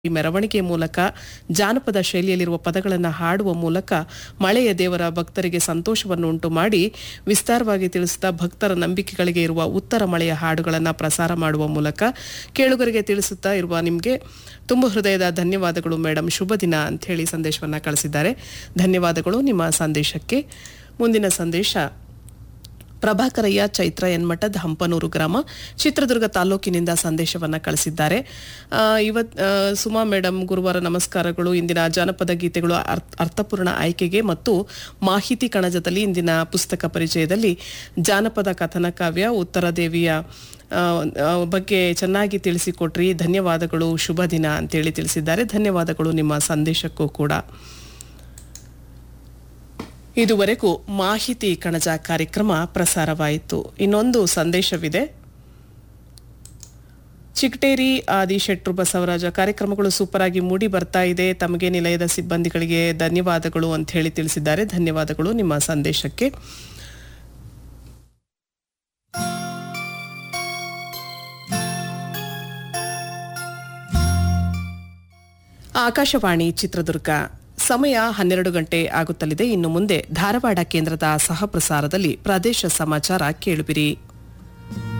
ಈ ಮೆರವಣಿಗೆ ಮೂಲಕ ಜಾನಪದ ಶೈಲಿಯಲ್ಲಿರುವ ಪದಗಳನ್ನು ಹಾಡುವ ಮೂಲಕ ಮಳೆಯ ದೇವರ ಭಕ್ತರಿಗೆ ಸಂತೋಷವನ್ನು ಉಂಟು ಮಾಡಿ ವಿಸ್ತಾರವಾಗಿ ತಿಳಿಸುತ್ತಾ ಭಕ್ತರ ನಂಬಿಕೆಗಳಿಗೆ ಇರುವ ಉತ್ತರ ಮಳೆಯ ಹಾಡುಗಳನ್ನು ಪ್ರಸಾರ ಮಾಡುವ ಮೂಲಕ ಕೇಳುಗರಿಗೆ ತಿಳಿಸುತ್ತಾ ಇರುವ ನಿಮಗೆ ತುಂಬ ಹೃದಯದ ಧನ್ಯವಾದಗಳು ಮೇಡಮ್ ಶುಭ ದಿನ ಅಂತ ಹೇಳಿ ಸಂದೇಶವನ್ನು ಕಳಿಸಿದ್ದಾರೆ ಧನ್ಯವಾದಗಳು ನಿಮ್ಮ ಸಂದೇಶಕ್ಕೆ ಮುಂದಿನ ಸಂದೇಶ ಪ್ರಭಾಕರಯ್ಯ ಚೈತ್ರ ಎನ್ಮಠದ ಹಂಪನೂರು ಗ್ರಾಮ ಚಿತ್ರದುರ್ಗ ತಾಲೂಕಿನಿಂದ ಸಂದೇಶವನ್ನ ಕಳಿಸಿದ್ದಾರೆ ಆ, ಇವತ್ ಆ, ಸುಮಾ ಮೇಡಮ್ ಗುರುವಾರ ನಮಸ್ಕಾರಗಳು ಇಂದಿನ ಜಾನಪದ ಗೀತೆಗಳು ಅರ್ಥ- ಅರ್ಥಪೂರ್ಣ ಆಯ್ಕೆಗೆ ಮತ್ತು ಮಾಹಿತಿ ಕಣಜದಲ್ಲಿ ಇಂದಿನ ಪುಸ್ತಕ ಪರಿಚಯದಲ್ಲಿ ಜಾನಪದ ಕಥನ ಕಾವ್ಯ ಉತ್ತರ ದೇವಿಯ ಆ, ಆ, ಬಗ್ಗೆ ಚೆನ್ನಾಗಿ ತಿಳಿಸಿಕೊಟ್ರಿ ಧನ್ಯವಾದಗಳು ಶುಭ ದಿನ ಅಂತೇಳಿ ತಿಳಿಸಿದ್ದಾರೆ ಧನ್ಯವಾದಗಳು ನಿಮ್ಮ ಸಂದೇಶಕ್ಕೂ ಕೂಡ ಇದುವರೆಗೂ ಮಾಹಿತಿ ಕಣಜ ಕಾರ್ಯಕ್ರಮ ಪ್ರಸಾರವಾಯಿತು ಇನ್ನೊಂದು ಸಂದೇಶವಿದೆ ಚಿಕ್ಟೇರಿ ಆದಿ ಶೆಟ್ರು ಬಸವರಾಜ ಕಾರ್ಯಕ್ರಮಗಳು ಸೂಪರ್ ಆಗಿ ಮೂಡಿ ಬರ್ತಾ ಇದೆ ತಮಗೆ ನಿಲಯದ ಸಿಬ್ಬಂದಿಗಳಿಗೆ ಧನ್ಯವಾದಗಳು ಅಂತ ಹೇಳಿ ತಿಳಿಸಿದ್ದಾರೆ ಧನ್ಯವಾದಗಳು ನಿಮ್ಮ ಸಂದೇಶಕ್ಕೆ ಆಕಾಶವಾಣಿ ಚಿತ್ರದುರ್ಗ ಸಮಯ ಹನ್ನೆರಡು ಗಂಟೆ ಆಗುತ್ತಲಿದೆ ಇನ್ನು ಮುಂದೆ ಧಾರವಾಡ ಕೇಂದ್ರದ ಸಹ ಪ್ರಸಾರದಲ್ಲಿ ಪ್ರದೇಶ ಸಮಾಚಾರ ಕೇಳುವಿರಿ